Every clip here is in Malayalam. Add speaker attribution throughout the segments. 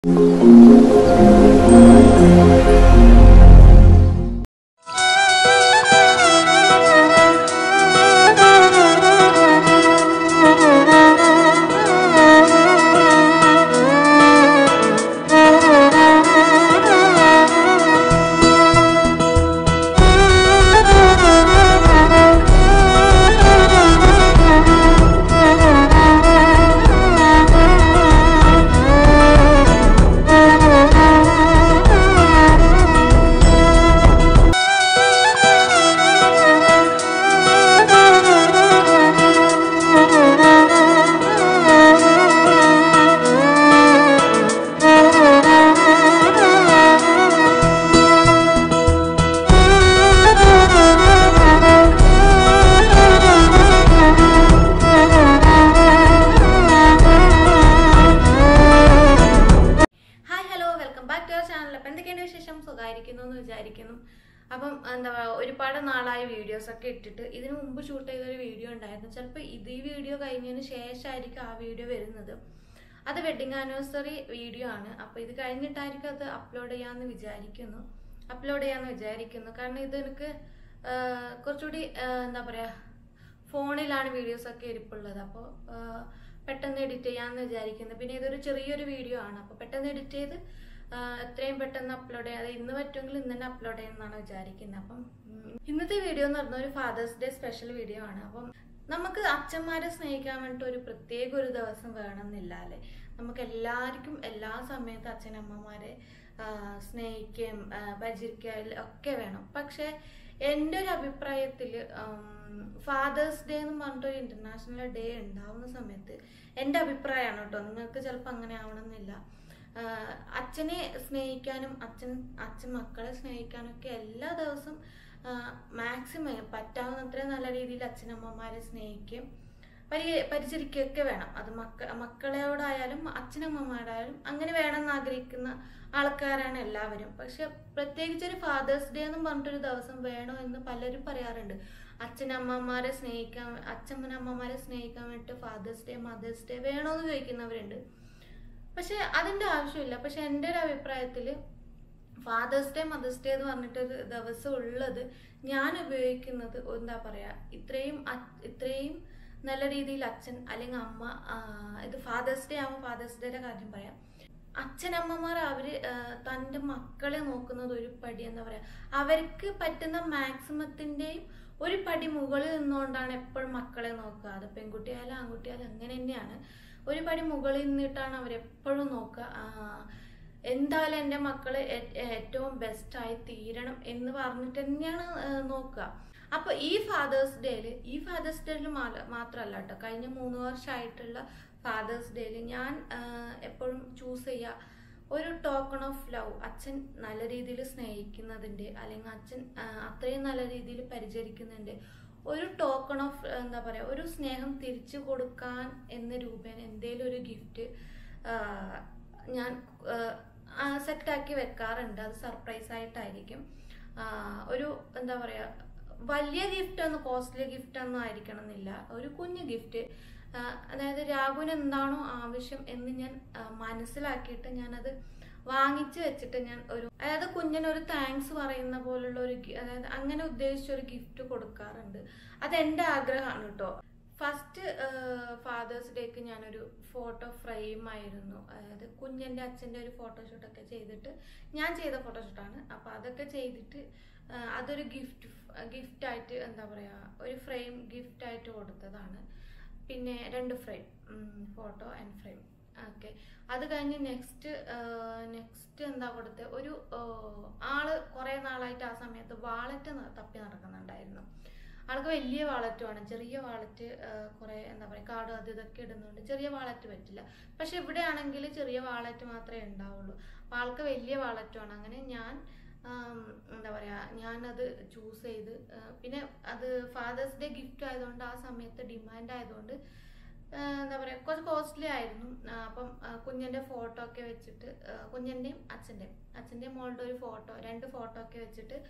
Speaker 1: hi hello welcome back to our channel അപ്പം എന്തൊക്കെയാണ് വിശേഷം സുഖമായിരിക്കുന്നു എന്ന് വിചാരിക്കുന്നു അപ്പം എന്താ പറയുക ഒരുപാട് നാളായി വീഡിയോസ് ഒക്കെ ഇട്ടിട്ട് ഇതിനു മുമ്പ് ഷൂട്ട് ചെയ്തൊരു വീഡിയോ ഉണ്ടായിരുന്നു ചിലപ്പോൾ ഇത് ഈ വീഡിയോ കഴിഞ്ഞതിന് ശേഷമായിരിക്കും ആ വീഡിയോ വരുന്നത് അത് വെഡിങ് ആനിവേഴ്സറി വീഡിയോ ആണ് അപ്പോൾ ഇത് കഴിഞ്ഞിട്ടായിരിക്കും അത് അപ്ലോഡ് ചെയ്യാമെന്ന് വിചാരിക്കുന്നു അപ്ലോഡ് ചെയ്യാമെന്ന് വിചാരിക്കുന്നു കാരണം ഇത് എനിക്ക് ആ, കുറച്ചുകൂടി ആ, എന്താ പറയുക ഫോണിലാണ് വീഡിയോസ് ഒക്കെ ഇരിപ്പുള്ളത് അപ്പോൾ പെട്ടെന്ന് എഡിറ്റ് ചെയ്യാമെന്ന് വിചാരിക്കുന്നു പിന്നെ ഇതൊരു ചെറിയൊരു വീഡിയോ ആണ് അപ്പോൾ പെട്ടെന്ന് എഡിറ്റ് ചെയ്ത് ആ, എത്രയും പെട്ടെന്ന് അപ്ലോഡ് ചെയ്യാം അത് ഇന്ന് പറ്റുമെങ്കിൽ ഇന്ന് തന്നെ അപ്ലോഡ് ചെയ്യുമെന്നാണ് വിചാരിക്കുന്നത് അപ്പം ഉം, ഇന്നത്തെ വീഡിയോ എന്ന് പറഞ്ഞ ഒരു ഫാദേഴ്സ് ഡേ സ്പെഷ്യൽ വീഡിയോ ആണ് അപ്പം നമുക്ക് അച്ഛന്മാരെ സ്നേഹിക്കാൻ വേണ്ടിയിട്ട് ഒരു പ്രത്യേക ഒരു ദിവസം വേണമെന്നില്ല അല്ലേ നമുക്ക് എല്ലാവർക്കും എല്ലാ സമയത്തും അച്ഛനമ്മമാരെ ആ, സ്നേഹിക്കുകയും ആ, പരിചരിക്കുകയും ഒക്കെ വേണം പക്ഷേ എൻ്റെ ഒരു അഭിപ്രായത്തിൽ ഫാദേഴ്സ് ഡേ എന്ന് പറഞ്ഞിട്ട് ഒരു ഇന്റർനാഷണൽ ഡേ ഉണ്ടാവുന്ന സമയത്ത് എൻ്റെ അഭിപ്രായമാണ് കേട്ടോ നിങ്ങൾക്ക് ചിലപ്പോൾ അങ്ങനെ ആവണമെന്നില്ല ആഹ് അച്ഛനെ സ്നേഹിക്കാനും അച്ഛൻ അച്ഛൻ മക്കളെ സ്നേഹിക്കാനും ഒക്കെ എല്ലാ ദിവസവും മാക്സിമം പറ്റാവുന്നത്രയും നല്ല രീതിയിൽ അച്ഛനമ്മമാരെ സ്നേഹിക്കുകയും പരി പരിചരിക്കുകയൊക്കെ വേണം അത് മക്ക മക്കളോടായാലും അച്ഛനമ്മമാരായാലും അങ്ങനെ വേണമെന്ന് ആഗ്രഹിക്കുന്ന ആൾക്കാരാണ് എല്ലാവരും പക്ഷെ പ്രത്യേകിച്ച് ഒരു ഫാദേഴ്സ് ഡേ എന്ന് പറഞ്ഞിട്ടൊരു ദിവസം വേണോ എന്ന് പലരും പറയാറുണ്ട് അച്ഛനമ്മമാരെ സ്നേഹിക്കാൻ അച്ഛനമ്മമാരെ സ്നേഹിക്കാൻ വേണ്ടിയിട്ട് ഫാദേഴ്സ് ഡേ മദേഴ്സ് ഡേ വേണോ എന്ന് ചോദിക്കുന്നവരുണ്ട് പക്ഷെ അതിന്റെ ആവശ്യമില്ല പക്ഷെ എൻ്റെ ഒരു അഭിപ്രായത്തിൽ ഫാദേഴ്സ് ഡേ മദേഴ്സ് ഡേ എന്ന് പറഞ്ഞിട്ടൊരു ദിവസം ഉള്ളത് ഞാൻ ഉപയോഗിക്കുന്നത് എന്താ പറയാ ഇത്രയും അ- ഇത്രയും നല്ല രീതിയിൽ അച്ഛൻ അല്ലെങ്കിൽ അമ്മ ആ, ഇത് ഫാദേഴ്സ് ഡേ ആവുമ്പോൾ ഫാദേഴ്സ് ഡേയുടെ കാര്യം പറയാം അച്ഛനമ്മമാർ അവര് ആ, തൻ്റെ മക്കളെ നോക്കുന്നത് ഒരു പടി എന്താ പറയാ അവർക്ക് പറ്റുന്ന മാക്സിമത്തിന്റെയും ഒരു പടി മുകളിൽ നിന്നുകൊണ്ടാണ് എപ്പോഴും മക്കളെ നോക്കുക അത് പെൺകുട്ടിയായാലും ആൺകുട്ടിയായാലും അങ്ങനെ തന്നെയാണ് ഒരു പടി മുകളിൽ നിന്നിട്ടാണ് അവരെപ്പോഴും നോക്കുക ആ, എന്തായാലും എൻ്റെ മക്കള് ഏ- ഏറ്റവും ബെസ്റ്റായി തീരണം എന്ന് പറഞ്ഞിട്ട് തന്നെയാണ് ആ, നോക്കുക അപ്പൊ ഈ ഫാദേഴ്സ് ഡേയില് ഈ ഫാദേഴ്സ് ഡേയിൽ മാത്രമല്ല കേട്ടോ കഴിഞ്ഞ മൂന്ന് വർഷമായിട്ടുള്ള ഫാദേഴ്സ് ഡേയിൽ ഞാൻ എപ്പോഴും ചൂസ് ചെയ്യുക ഒരു ടോക്കൺ ഓഫ് ലവ് അച്ഛൻ നല്ല രീതിയിൽ സ്നേഹിക്കുന്നതിൻ്റെ അല്ലെങ്കിൽ അച്ഛൻ ആ, അത്രയും നല്ല രീതിയിൽ പരിചരിക്കുന്നതിൻ്റെ ഒരു ടോക്കൺ ഓഫ് എന്താ പറയുക ഒരു സ്നേഹം തിരിച്ചു കൊടുക്കാൻ എന്ന രൂപേണ എന്തേലും ഒരു ഗിഫ്റ്റ് ഞാൻ സെറ്റാക്കി വെക്കാറുണ്ട് അത് സർപ്രൈസ് ആയിട്ടായിരിക്കും ആ, ഒരു എന്താ പറയുക വലിയ ഗിഫ്റ്റ് ഒന്നും കോസ്റ്റ്ലി ഗിഫ്റ്റ് ഒന്നും ആയിരിക്കണം എന്നില്ല ഒരു കുഞ്ഞു ഗിഫ്റ്റ് അതായത് രാഘുവിന് എന്താണോ ആവശ്യം എന്ന് ഞാൻ ആ, മനസ്സിലാക്കിയിട്ട് ഞാനത് വാങ്ങിച്ചു വെച്ചിട്ട് ഞാൻ ഒരു അതായത് കുഞ്ഞിനൊരു താങ്ക്സ് പറയുന്ന പോലുള്ള ഒരു ഗി- അതായത് അങ്ങനെ ഉദ്ദേശിച്ച ഒരു ഗിഫ്റ്റ് കൊടുക്കാറുണ്ട് അത് എൻ്റെ ആഗ്രഹമാണ് കേട്ടോ ഫസ്റ്റ് ഫാദേഴ്സ് ഡേക്ക് ഞാനൊരു ഫോട്ടോ ഫ്രെയിം ആയിരുന്നു അതായത് കുഞ്ഞിൻ്റെ അച്ഛൻ്റെ ഒരു ഫോട്ടോഷൂട്ടൊക്കെ ചെയ്തിട്ട് ഞാൻ ചെയ്ത ഫോട്ടോഷൂട്ടാണ് അപ്പോൾ അതൊക്കെ ചെയ്തിട്ട് ആ, അതൊരു ഗിഫ്റ്റ് ഗിഫ്റ്റ് ആയിട്ട് എന്താ പറയുക ഒരു ഫ്രെയിം ഗിഫ്റ്റ് ആയിട്ട് കൊടുത്തതാണ് പിന്നെ രണ്ട് frame photo and frame okay അത് കഴിഞ്ഞ് നെക്സ്റ്റ് നെക്സ്റ്റ് എന്താ കൊടുത്തത് ഒരു ആ, ആള് കുറേ നാളായിട്ട് ആ സമയത്ത് വാളറ്റ് തപ്പി നടക്കുന്നുണ്ടായിരുന്നു ആൾക്ക് വലിയ വാളറ്റുമാണ് ചെറിയ വാളറ്റ് കുറെ എന്താ പറയുക കാർഡ് അത് ഇതൊക്കെ ഇടുന്നുണ്ട് ചെറിയ വാളറ്റ് പറ്റില്ല പക്ഷെ ഇവിടെ ആണെങ്കിൽ ചെറിയ വാളറ്റ് മാത്രമേ ഉണ്ടാവുള്ളൂ അപ്പൊ ആൾക്ക് വലിയ വാളറ്റുമാണ് അങ്ങനെ ഞാൻ ആം, എന്താ പറയാ ഞാനത് ചൂസ് ചെയ്ത് ആ, പിന്നെ അത് ഫാദേഴ്സ് ഡേ ഗിഫ്റ്റ് ആയതുകൊണ്ട് ആ സമയത്ത് ഡിമാൻഡ് ആയതുകൊണ്ട് ആ, എന്താ പറയാ കുറച്ച് കോസ്റ്റ്ലി ആയിരുന്നു ആ, അപ്പം ആ, കുഞ്ഞിന്റെ ഫോട്ടോ ഒക്കെ വെച്ചിട്ട് ആ, കുഞ്ഞിന്റെയും അച്ഛന്റെയും അച്ഛന്റെയും മോളുടെ ഒരു ഫോട്ടോ രണ്ട് ഫോട്ടോ ഒക്കെ വെച്ചിട്ട്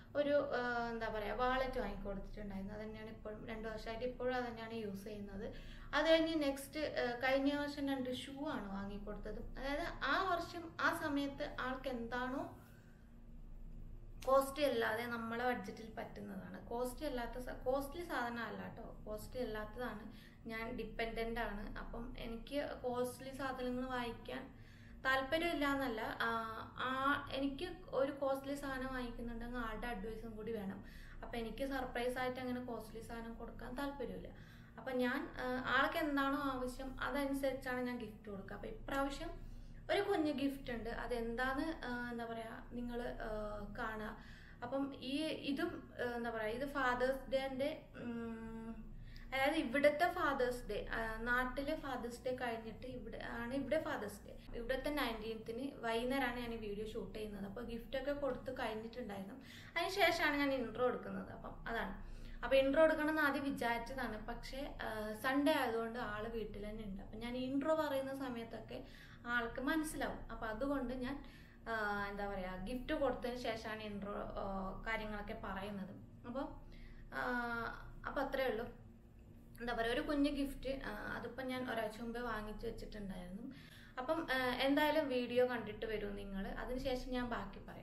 Speaker 1: ഒരു ആ, എന്താ പറയുക വാളറ്റ് വാങ്ങിക്കൊടുത്തിട്ടുണ്ടായിരുന്നു അത് തന്നെയാണ് ഇപ്പോഴും രണ്ട് വർഷമായിട്ട് ഇപ്പോഴും അത് തന്നെയാണ് യൂസ് ചെയ്യുന്നത് അത് കഴിഞ്ഞ് നെക്സ്റ്റ് കഴിഞ്ഞ വർഷം രണ്ട് ഷൂ ആണ് വാങ്ങിക്കൊടുത്തത് അതായത് ആ വർഷം ആ സമയത്ത് ആൾക്ക് എന്താണോ കോസ്റ്റ്ലി അല്ലാതെ നമ്മളെ ബഡ്ജറ്റിൽ പറ്റുന്നതാണ് കോസ്റ്റ്ലി അല്ലാത്ത കോസ്റ്റ്ലി സാധനം അല്ല കേട്ടോ കോസ്റ്റ്ലി അല്ലാത്തതാണ് ഞാൻ ഡിപ്പെൻഡൻ്റ് ആണ് അപ്പം എനിക്ക് കോസ്റ്റ്ലി സാധനങ്ങൾ വാങ്ങിക്കാൻ താല്പര്യമില്ല എന്നല്ല ആ, ആ എനിക്ക് ഒരു കോസ്റ്റ്ലി സാധനം വാങ്ങിക്കുന്നുണ്ടെങ്കിൽ ആളുടെ അഡ്വൈസും കൂടി വേണം അപ്പം എനിക്ക് സർപ്രൈസ് ആയിട്ട് അങ്ങനെ കോസ്റ്റ്ലി സാധനം കൊടുക്കാൻ താല്പര്യമില്ല അപ്പം ഞാൻ ആ, ആൾക്ക് എന്താണോ ആവശ്യം അതനുസരിച്ചാണ് ഞാൻ ഗിഫ്റ്റ് കൊടുക്കുക അപ്പം ഇപ്രാവശ്യം ഒരു കുഞ്ഞ് ഗിഫ്റ്റ് ഉണ്ട് അതെന്താന്ന് ആ, എന്താ പറയാ നിങ്ങൾ കാണുക അപ്പം ഈ ഇതും ആ, എന്താ പറയാ ഇത് ഫാദേഴ്സ് ഡേന്റെ അതായത് ഇവിടുത്തെ ഫാദേഴ്സ് ഡേ നാട്ടിലെ ഫാദേഴ്സ് ഡേ കഴിഞ്ഞിട്ട് ഇവിടെ ആണ് ഇവിടെ ഫാദേഴ്സ് ഡേ ഇവിടുത്തെ നയൻറ്റീൻത്തിന് വൈകുന്നേരമാണ് ഞാൻ ഈ വീഡിയോ ഷൂട്ട് ചെയ്യുന്നത് അപ്പോൾ ഗിഫ്റ്റൊക്കെ കൊടുത്ത് കഴിഞ്ഞിട്ടുണ്ടായിരുന്നു അതിന് ശേഷമാണ് ഞാൻ ഇൻട്രോ എടുക്കുന്നത് അപ്പം അതാണ് അപ്പൊ ഇൻട്രോ എടുക്കണം എന്ന് ആദ്യം വിചാരിച്ചതാണ് പക്ഷേ സൺഡേ ആയതുകൊണ്ട് ആള് വീട്ടിൽ തന്നെ ഉണ്ട് അപ്പൊ ഞാൻ ഇൻട്രോ പറയുന്ന സമയത്തൊക്കെ ആൾക്ക് മനസ്സിലാവും അപ്പൊ അതുകൊണ്ട് ഞാൻ ആ, എന്താ പറയാ ഗിഫ്റ്റ് കൊടുത്തതിന് ശേഷമാണ് ഇൻട്രോ കാര്യങ്ങളൊക്കെ പറയുന്നത് അപ്പോൾ അപ്പോൾ അത്രേ ഉള്ളൂ എന്താ പറയുക ഒരു കുഞ്ഞ് ഗിഫ്റ്റ് അതിപ്പോൾ ഞാൻ ഒരാഴ്ച മുമ്പേ വാങ്ങിച്ചു വെച്ചിട്ടുണ്ടായിരുന്നു അപ്പം ആ, എന്തായാലും വീഡിയോ കണ്ടിട്ട് വരും നിങ്ങൾ അതിനുശേഷം ഞാൻ ബാക്കി പറയാം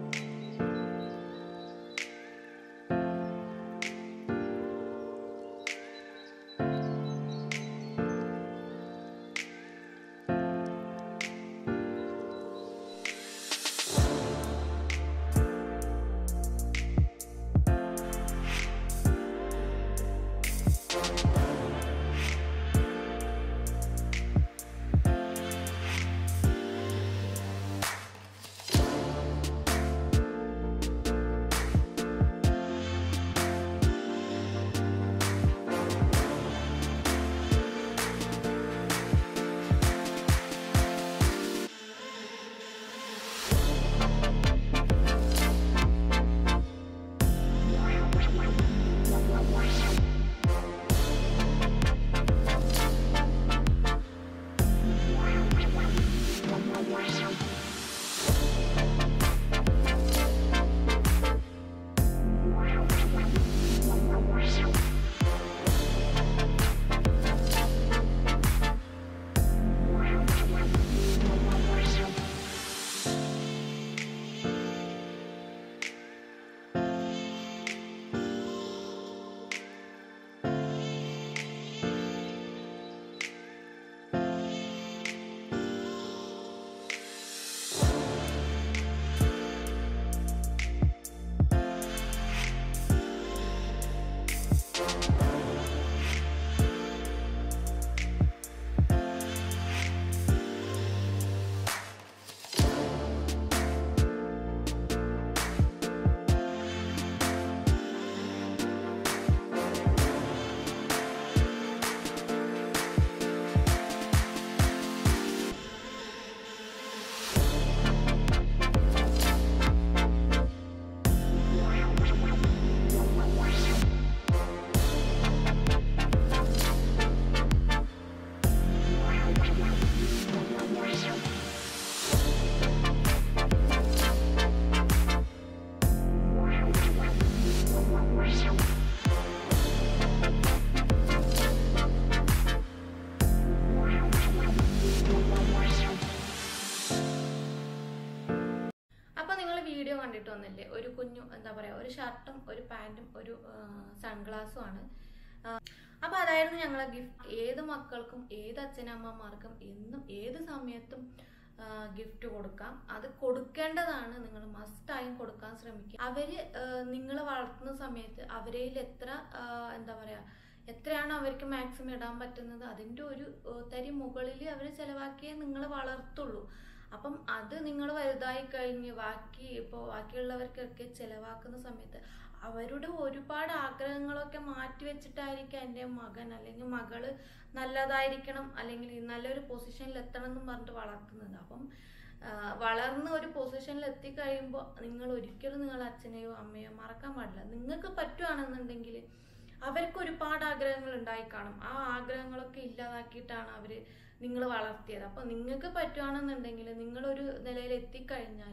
Speaker 1: അപ്പൊ നിങ്ങൾ വീഡിയോ കണ്ടിട്ട് വന്നില്ലേ ഒരു കുഞ്ഞു എന്താ പറയാ ഒരു ഷർട്ടും ഒരു പാന്റും ഒരു സൺഗ്ലാസും ആണ് ആ, അപ്പൊ അതായിരുന്നു ഞങ്ങളെ ഗിഫ്റ്റ് ഏത് മക്കൾക്കും ഏത് അച്ഛനമ്മമാർക്കും എന്നും ഏത് സമയത്തും ഗിഫ്റ്റ് കൊടുക്കാം അത് കൊടുക്കേണ്ടതാണ് നിങ്ങൾ മസ്റ്റായും കൊടുക്കാൻ ശ്രമിക്കുക അവര് നിങ്ങൾ വളർത്തുന്ന സമയത്ത് അവരയിൽ എത്ര ആ, എന്താ പറയാ എത്രയാണ് അവർക്ക് മാക്സിമം ഇടാൻ പറ്റുന്നത് അതിന്റെ ഒരു ആ, തരി മുകളിൽ അവർ ചെലവാക്കിയേ നിങ്ങൾ വളർത്തുള്ളൂ അപ്പം അത് നിങ്ങൾ വലുതായി കഴിഞ്ഞ് ബാക്കി ഇപ്പോൾ ബാക്കിയുള്ളവർക്കൊക്കെ ചെലവാക്കുന്ന സമയത്ത് അവരുടെ ഒരുപാട് ആഗ്രഹങ്ങളൊക്കെ മാറ്റി വെച്ചിട്ടായിരിക്കും എൻ്റെ മകൻ അല്ലെങ്കിൽ മകള് നല്ലതായിരിക്കണം അല്ലെങ്കിൽ നല്ലൊരു പൊസിഷനിൽ എത്തണം എന്ന് പറഞ്ഞിട്ട് വളർത്തുന്നത് അപ്പം ആ, വളർന്ന് ഒരു പൊസിഷനിൽ എത്തിക്കഴിയുമ്പോൾ നിങ്ങൾ ഒരിക്കലും നിങ്ങൾ അച്ഛനെയോ അമ്മയോ മറക്കാൻ പാടില്ല നിങ്ങൾക്ക് പറ്റുവാണെന്നുണ്ടെങ്കിൽ അവർക്ക് ഒരുപാട് ആഗ്രഹങ്ങൾ ഉണ്ടായി കാണും ആ ആഗ്രഹങ്ങളൊക്കെ ഇല്ലാതാക്കിയിട്ടാണ് അവര് നിങ്ങൾ വളർത്തിയത് അപ്പൊ നിങ്ങൾക്ക് പറ്റുവാണെന്നുണ്ടെങ്കിൽ നിങ്ങളൊരു നിലയിൽ എത്തിക്കഴിഞ്ഞാൽ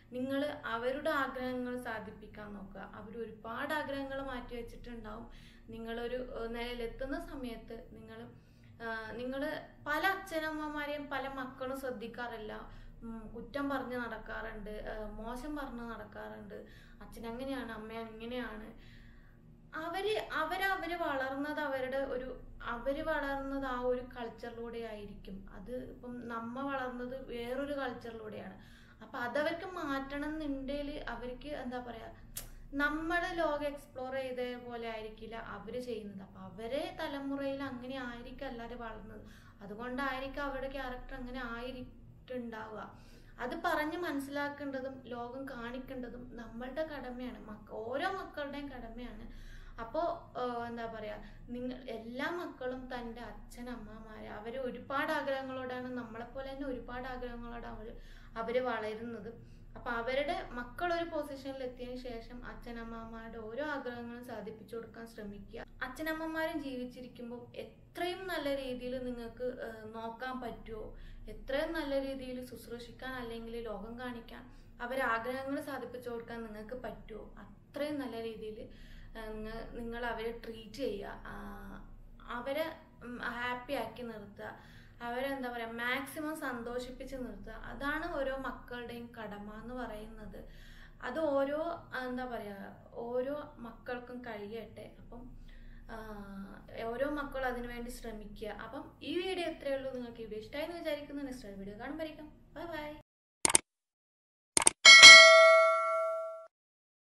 Speaker 1: നിങ്ങൾ അവരുടെ ആഗ്രഹങ്ങൾ സാധിപ്പിക്കാൻ നോക്കുക അവർ ഒരുപാട് ആഗ്രഹങ്ങൾ മാറ്റി വെച്ചിട്ടുണ്ടാവും നിങ്ങളൊരു ഏഹ്, നിലയിലെത്തുന്ന സമയത്ത് നിങ്ങൾ നിങ്ങൾ പല അച്ഛനമ്മമാരെയും പല മക്കളും ശ്രദ്ധിക്കാറില്ല ഉം, കുറ്റം പറഞ്ഞ് നടക്കാറുണ്ട് ഏഹ്, മോശം പറഞ്ഞ് നടക്കാറുണ്ട് അച്ഛൻ അങ്ങനെയാണ് അമ്മ അങ്ങനെയാണ് അവര് അവരവര് വളർന്നത് അവരുടെ ഒരു അവര് വളർന്നത് ആ ഒരു കൾച്ചറിലൂടെ ആയിരിക്കും അത് ഇപ്പം നമ്മ വളർന്നത് വേറൊരു കൾച്ചറിലൂടെയാണ് അപ്പൊ അതവർക്ക് മാറ്റണം എന്നുണ്ടെങ്കിൽ അവർക്ക് എന്താ പറയാ നമ്മുടെ ലോകം എക്സ്പ്ലോർ ചെയ്ത പോലെ ആയിരിക്കില്ല അവര് ചെയ്യുന്നത് അപ്പൊ അവരെ തലമുറയിൽ അങ്ങനെ ആയിരിക്കും അല്ലാതെ വളർന്നത് അതുകൊണ്ടായിരിക്കും അവരുടെ ക്യാരക്ടർ അങ്ങനെ ആയിട്ടുണ്ടാവുക അത് പറഞ്ഞ് മനസ്സിലാക്കേണ്ടതും ലോകം കാണിക്കേണ്ടതും നമ്മളുടെ കടമയാണ് മക്ക ഓരോ മക്കളുടെയും കടമയാണ് അപ്പോൾ എന്താ പറയുക നിങ്ങൾ എല്ലാ മക്കളും തൻ്റെ അച്ഛൻ അമ്മമാരെ അവർ ഒരുപാട് ആഗ്രഹങ്ങളോടാണ് നമ്മളെപ്പോലെ തന്നെ ഒരുപാട് ആഗ്രഹങ്ങളോടാണ് അവർ അവർ വളരുന്നത് അപ്പം അവരുടെ മക്കൾ ഒരു പൊസിഷനിൽ എത്തിയതിനു ശേഷം അച്ഛനമ്മമാരുടെ ഓരോ ആഗ്രഹങ്ങളും സാധിപ്പിച്ചു കൊടുക്കാൻ ശ്രമിക്കുക അച്ഛനമ്മമാരും ജീവിച്ചിരിക്കുമ്പോൾ എത്രയും നല്ല രീതിയിൽ നിങ്ങൾക്ക് ഏഹ്, നോക്കാൻ പറ്റുമോ എത്രയും നല്ല രീതിയിൽ ശുശ്രൂഷിക്കാൻ അല്ലെങ്കിൽ ലോകം കാണിക്കാൻ അവരെ ആഗ്രഹങ്ങൾ സാധിപ്പിച്ചു കൊടുക്കാൻ നിങ്ങൾക്ക് പറ്റുമോ അത്രയും നല്ല രീതിയിൽ നിങ്ങൾ അവരെ ട്രീറ്റ് ചെയ്യുക ആ, അവരെ ഹാപ്പി ആക്കി നിർത്തുക അവരെ എന്താ പറയുക മാക്സിമം സന്തോഷിപ്പിച്ച് നിർത്തുക അതാണ് ഓരോ മക്കളുടെയും കടമ എന്ന് പറയുന്നത് അത് ഓരോ എന്താ പറയുക ഓരോ മക്കൾക്കും കഴിയട്ടെ അപ്പം ആ, ഓരോ മക്കളും അതിനു വേണ്ടി ശ്രമിക്കുക അപ്പം ഈ വീഡിയോ എത്രയേ ഉള്ളൂ നിങ്ങൾക്ക് ഈ വീഡിയോ ഇഷ്ടമായി എന്ന് വിചാരിക്കുന്നു നെക്സ്റ്റ് വീഡിയോ കാണുമ്പോഴേക്കും ബൈ ബൈ